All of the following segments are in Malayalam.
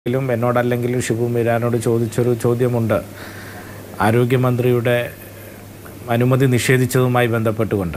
ിലും എന്നോടല്ലെങ്കിലും ഷിബു മീരാനോട് ചോദിച്ചൊരു ചോദ്യമുണ്ട് ആരോഗ്യമന്ത്രിയുടെ അനുമതി നിഷേധിച്ചതുമായി ബന്ധപ്പെട്ടുകൊണ്ട്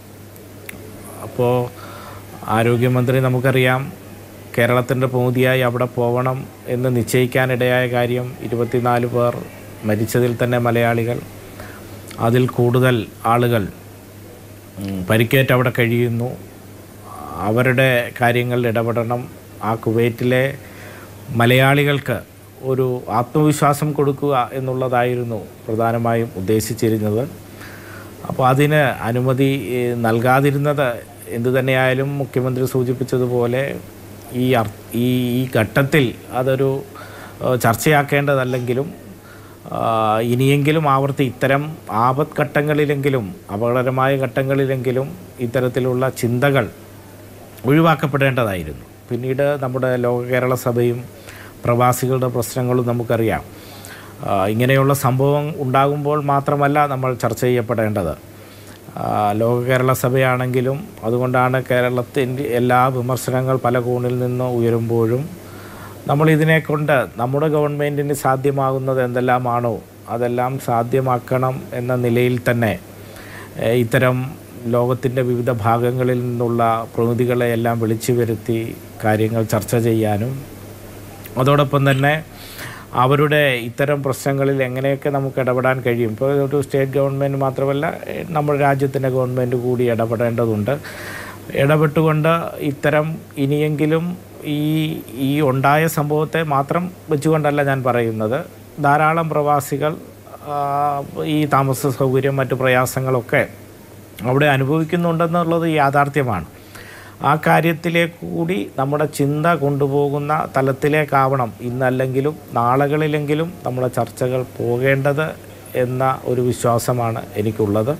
അപ്പോൾ ആരോഗ്യമന്ത്രി നമുക്കറിയാം കേരളത്തിൻ്റെ പ്രതിനിധിയായി അവിടെ പോകണം എന്ന് നിശ്ചയിക്കാനിടയായ കാര്യം ഇരുപത്തിനാല് പേർ മരിച്ചതിൽ തന്നെ മലയാളികൾ അതിൽ കൂടുതൽ ആളുകൾ ഉം, പരിക്കേറ്റ് അവിടെ കഴിയുന്നു അവരുടെ കാര്യങ്ങളിൽ ഇടപെടണം ആ കുവൈറ്റിലെ മലയാളികൾക്ക് ഒരു ആത്മവിശ്വാസം കൊടുക്കുക എന്നുള്ളതായിരുന്നു പ്രധാനമായും ഉദ്ദേശിച്ചിരുന്നത് അപ്പോൾ അതിന് അനുമതി ഏഹ്, നൽകാതിരുന്നത് എന്തു തന്നെയായാലും മുഖ്യമന്ത്രി സൂചിപ്പിച്ചതുപോലെ ഈ അർ- ഈ ഈ ഘട്ടത്തിൽ അതൊരു ഏഹ്, ചർച്ചയാക്കേണ്ടതല്ലെങ്കിലും ആ, ഇനിയെങ്കിലും ആവർത്തി ഇത്തരം ആപത് ഘട്ടങ്ങളിലെങ്കിലും അപകടകരമായ ഘട്ടങ്ങളിലെങ്കിലും ഇത്തരത്തിലുള്ള ചിന്തകൾ ഒഴിവാക്കപ്പെടേണ്ടതായിരുന്നു പിന്നീട് നമ്മുടെ ലോക കേരള സഭയും പ്രവാസികളുടെ പ്രശ്നങ്ങളും നമുക്കറിയാം ആ, ഇങ്ങനെയുള്ള സംഭവം ഉണ്ടാകുമ്പോൾ മാത്രമല്ല നമ്മൾ ചർച്ച ചെയ്യപ്പെടേണ്ടത് ആ, ലോക കേരള സഭയാണെങ്കിലും അതുകൊണ്ടാണ് കേരളത്തിൻ്റെ എല്ലാ വിമർശനങ്ങൾ പല കോണിൽ നിന്ന് ഉയരുമ്പോഴും നമ്മൾ ഇതിനെ കൊണ്ട് നമ്മുടെ ഗവൺമെൻറ്റിന് സാധ്യമാകുന്നത് എന്തെല്ലാമാണോ അതെല്ലാം സാധ്യമാക്കണം എന്ന നിലയിൽ തന്നെ ഏഹ്, ഇത്തരം ലോകത്തിൻ്റെ വിവിധ ഭാഗങ്ങളിൽ നിന്നുള്ള പ്രതിനിധികളെ എല്ലാം വിളിച്ചു വരുത്തി കാര്യങ്ങൾ ചർച്ച ചെയ്യാനും അതോടൊപ്പം തന്നെ അവരുടെ ഇത്തരം പ്രശ്നങ്ങളിൽ എങ്ങനെയൊക്കെ നമുക്ക് ഇടപെടാൻ കഴിയും ഇപ്പോൾ ഒരു സ്റ്റേറ്റ് ഗവൺമെൻറ് മാത്രമല്ല ഏഹ്, നമ്മുടെ രാജ്യത്തിൻ്റെ ഗവൺമെൻറ് കൂടി ഇടപെടേണ്ടതുണ്ട് ഇടപെട്ടുകൊണ്ട് ഇത്തരം ഇനിയെങ്കിലും ഈ ഈ ഉണ്ടായ സംഭവത്തെ മാത്രം വെച്ചുകൊണ്ടല്ല ഞാൻ പറയുന്നത് ധാരാളം പ്രവാസികൾ ആ, ഈ താമസ സൗകര്യം മറ്റു പ്രയാസങ്ങളൊക്കെ അവിടെ അനുഭവിക്കുന്നുണ്ടെന്നുള്ളത് യാഥാർത്ഥ്യമാണ് ആ കാര്യത്തിലേക്ക് കൂടി നമ്മുടെ ചിന്ത കൊണ്ടുപോകുന്ന തലത്തിലേക്കാവണം ഇന്നല്ലെങ്കിലും നാളുകളിലെങ്കിലും നമ്മുടെ ചർച്ചകൾ പോകേണ്ടത് എന്ന ഒരു വിശ്വാസമാണ് എനിക്കുള്ളത്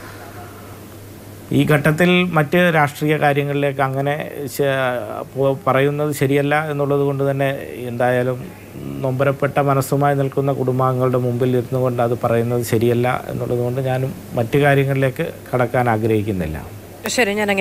ഈ ഘട്ടത്തിൽ മറ്റ് രാഷ്ട്രീയ കാര്യങ്ങളിലേക്ക് അങ്ങനെ ശ- പോ- പറയുന്നത് ശരിയല്ല എന്നുള്ളത് കൊണ്ട് തന്നെ എന്തായാലും നൊമ്പരപ്പെട്ട മനസ്സുമായി നിൽക്കുന്ന കുടുംബാംഗങ്ങളുടെ മുമ്പിൽ ഇരുന്നു കൊണ്ട് അത് പറയുന്നത് ശരിയല്ല എന്നുള്ളത് കൊണ്ട് ഞാനും മറ്റു കാര്യങ്ങളിലേക്ക് കടക്കാൻ ആഗ്രഹിക്കുന്നില്ല ശരി ഞാൻ